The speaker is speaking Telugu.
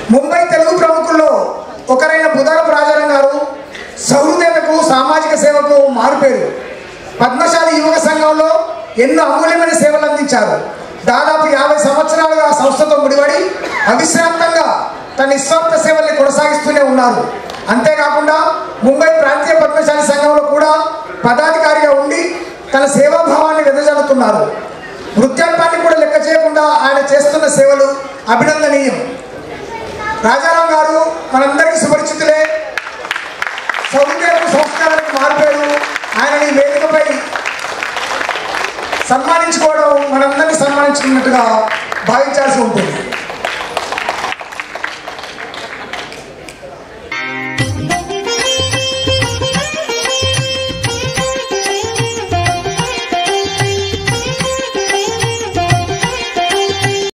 ముంబై తెలుగు ప్రముఖుల్లో ఒకరైన బుధారపు రాజారాం గారు సహృదయతకు సామాజిక సేవకు మారుపేరు పద్మశాలి యువక సంఘంలో ఎన్నో అమూల్యమైన సేవలు అందించారు దాదాపు యాభై సంవత్సరాలుగా ఆ సంస్థతో ముడిపడి అవిశ్రాంతంగా తన నిస్వార్థ సేవల్ని కొనసాగిస్తూనే ఉన్నారు అంతేకాకుండా ముంబై ప్రాంతీయ పద్మశాలి సంఘంలో కూడా పదాధికారిగా ఉండి తన సేవాభావాన్ని వెదజల్లుతున్నారు వృద్ధాప్యాన్ని కూడా లెక్క చేయకుండా ఆయన చేస్తున్న సేవలు అభినందనీయం రాజారాం గారు మనందరికీ సుపరిచితులే సౌందర్యపు సంస్కారానికి మారిపోయారు ఆయనని వేదికపై సన్మానించుకోవడం మనందరినీ సన్మానించుకున్నట్టుగా భావించాల్సి ఉంటుంది